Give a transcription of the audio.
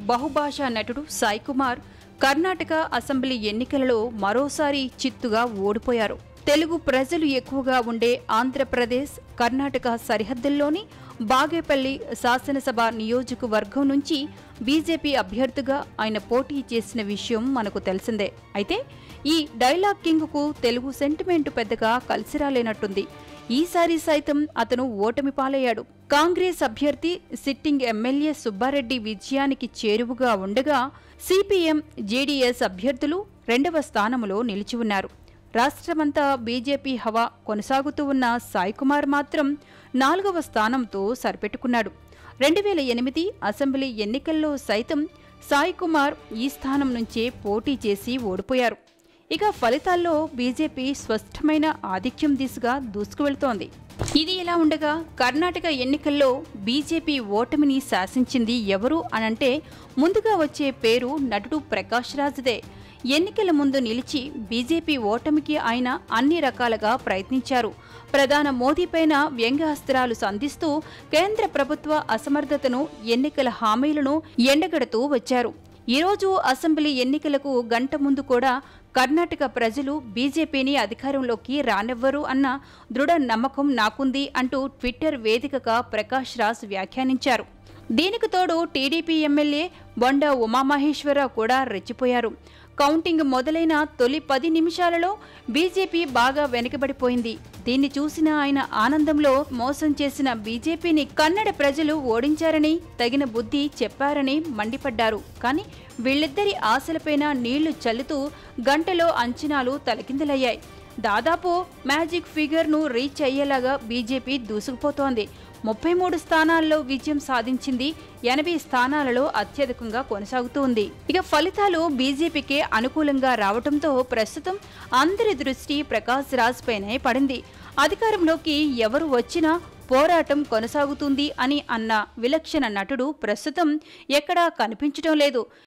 బహుభాషా నటుడు సాయి కుమార్ కర్ణాటక అసెంబ్లీ ఎన్నికలలో మరోసారి చిత్తుగా ఓడిపోయారు తెలుగు ప్రజలు ఎక్కువగా ఉండే ఆంధ్రప్రదేశ్ కర్ణాటక సరిహద్దుల్లోని బాగేపల్లి శాసనసభ నియోజకవర్గం నుంచి బీజేపీ అభ్యర్థిగా ఆయన పోటీ చేసిన విషయం మనకు తెలిసిందే అయితే ఈ డైలాగ్ కింగ్కు తెలుగు సెంటిమెంట్ పెద్దగా కలిసి రాలేనట్టుంది ఈసారి సైతం అతను ఓటమి పాలయ్యాడు కాంగ్రెస్ అభ్యర్థి సిట్టింగ్ ఎమ్మెల్యే సుబ్బారెడ్డి విజయానికి చేరువుగా ఉండగా సిపిఎం జేడీఎస్ అభ్యర్థులు రెండవ స్థానంలో నిలిచి ఉన్నారు రాష్ట్రమంతా బీజేపీ హవా కొనసాగుతూ ఉన్న సాయికుమార్ మాత్రం నాలుగవ స్థానంతో సరిపెట్టుకున్నాడు రెండు వేల ఎనిమిది అసెంబ్లీ ఎన్నికల్లో సైతం సాయికుమార్ ఈ స్థానం నుంచే పోటీ చేసి ఓడిపోయారు ఇక ఫలితాల్లో బీజేపీ స్పష్టమైన ఆధిక్యం దిశగా దూసుకువెళ్తోంది ఇది ఇలా ఉండగా కర్ణాటక ఎన్నికల్లో బీజేపీ ఓటమిని శాసించింది ఎవరు అనంటే ముందుగా వచ్చే పేరు నటుడు ప్రకాష్ రాజ్దే ఎన్నికల ముందు నిలిచి బీజేపీ ఓటమికి ఆయన అన్ని రకాలుగా ప్రయత్నించారు ప్రధాన మోదీపైన వ్యంగ్యాస్త్రాలు సంధిస్తూ కేంద్ర ప్రభుత్వ అసమర్థతను ఎన్నికల హామీలను ఎండగడుతూ వచ్చారు ఈరోజు అసెంబ్లీ ఎన్నికలకు గంట ముందు కూడా కర్ణాటక ప్రజలు బీజేపీని అధికారంలోకి రానివ్వరు అన్న దృఢ నమ్మకం నాకుంది అంటూ ట్విట్టర్ వేదికగా ప్రకాష్ రాజ్ వ్యాఖ్యానించారు దీనికి తోడు టీడీపీ ఎమ్మెల్యే బొండ ఉమామహేశ్వరరావు కూడా రెచ్చిపోయారు కౌంటింగ్ మొదలైన తొలి పది నిమిషాలలో బీజేపీ బాగా వెనుకబడిపోయింది దీన్ని చూసిన ఆయన ఆనందంలో మోసం చేసిన బీజేపీని కన్నడ ప్రజలు ఓడించారని తగిన బుద్ధి చెప్పారని మండిపడ్డారు కానీ వీళ్ళిద్దరి ఆశలపైన నీళ్లు చల్లుతూ గంటలో అంచనాలు తలకిందులయ్యాయి దాదాపు మ్యాజిక్ ఫిగర్ను రీచ్ అయ్యేలాగా బీజేపీ దూసుకుపోతోంది ముప్పై మూడు స్థానాల్లో విజయం సాధించింది ఎనభై స్థానాలలో అత్యధికంగా కొనసాగుతూ ఉంది ఇక ఫలితాలు బీజేపీకే అనుకూలంగా రావడంతో ప్రస్తుతం అందరి దృష్టి ప్రకాష్ రాజ్ పైనే పడింది అధికారంలోకి ఎవరు వచ్చినా పోరాటం కొనసాగుతుంది అని అన్న విలక్షణ నటుడు ప్రస్తుతం ఎక్కడా కనిపించడం లేదు